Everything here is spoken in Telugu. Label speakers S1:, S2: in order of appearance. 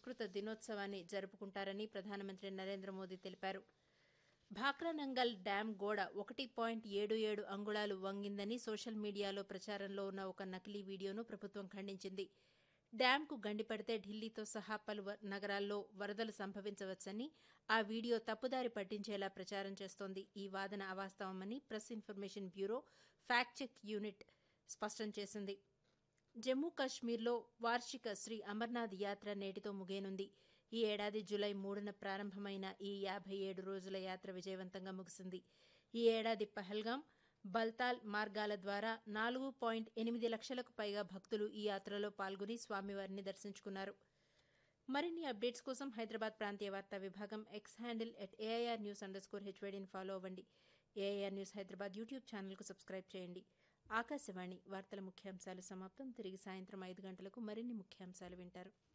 S1: సంస్కృత దినోత్సవాన్ని జరుపుకుంటారని ప్రధానమంత్రి నరేంద్ర మోదీ తెలిపారు భాక్రానంగల్ డ్యాం గోడ ఒకటి పాయింట్ ఏడు ఏడు అంగుళాలు వంగిందని సోషల్ మీడియాలో ప్రచారంలో ఉన్న ఒక నకిలీ వీడియోను ప్రభుత్వం ఖండించింది డ్యాంకు గండిపడితే ఢిల్లీతో సహా పలు వ- నగరాల్లో వరదలు సంభవించవచ్చని ఆ వీడియో తప్పుదారి పట్టించేలా ప్రచారం చేస్తోంది ఈ వాదన అవాస్తవమని press information bureau fact check unit స్పష్టం చేసింది జమ్మూ కాశ్మీర్లో వార్షిక శ్రీ అమర్నాథ్ యాత్ర నేటితో ముగియనుంది ఈ ఏడాది జులై మూడున ప్రారంభమైన ఈ యాభై ఏడు రోజుల యాత్ర విజయవంతంగా ముగిసింది ఈ ఏడాది పహల్గాం బల్తాల్ మార్గాల ద్వారా నాలుగు పాయింట్ ఎనిమిది లక్షలకు పైగా భక్తులు ఈ యాత్రలో పాల్గొని స్వామివారిని దర్శించుకున్నారు మరిన్ని అప్డేట్స్ కోసం హైదరాబాద్ ప్రాంతీయ వార్తా విభాగం X handle at AIR news underscore హెచ్వేడిని ఫాలో అవ్వండి ఏఐఆర్ న్యూస్ హైదరాబాద్ యూట్యూబ్ ఛానల్కు సబ్స్క్రైబ్ చేయండి ఆకాశవాణి వార్తల ముఖ్యాంశాలు సమాప్తం తిరిగి సాయంత్రం ఐదు గంటలకు మరిన్ని ముఖ్యాంశాలు వింటారు